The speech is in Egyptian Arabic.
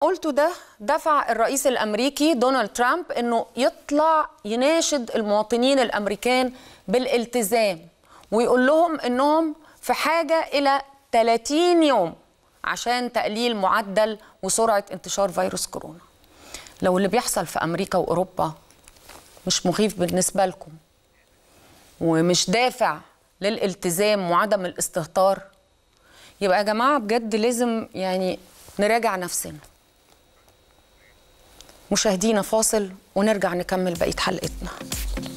قلته ده دفع الرئيس الامريكي دونالد ترامب انه يطلع يناشد المواطنين الامريكان بالالتزام ويقول لهم انهم في حاجه الى 30 يوم عشان تقليل معدل وسرعه انتشار فيروس كورونا. لو اللي بيحصل في امريكا واوروبا مش مخيف بالنسبه لكم ومش دافع للالتزام وعدم الاستهتار يبقى يا جماعه بجد لازم يعني نراجع نفسنا. مشاهدينا فاصل ونرجع نكمل بقيه حلقتنا.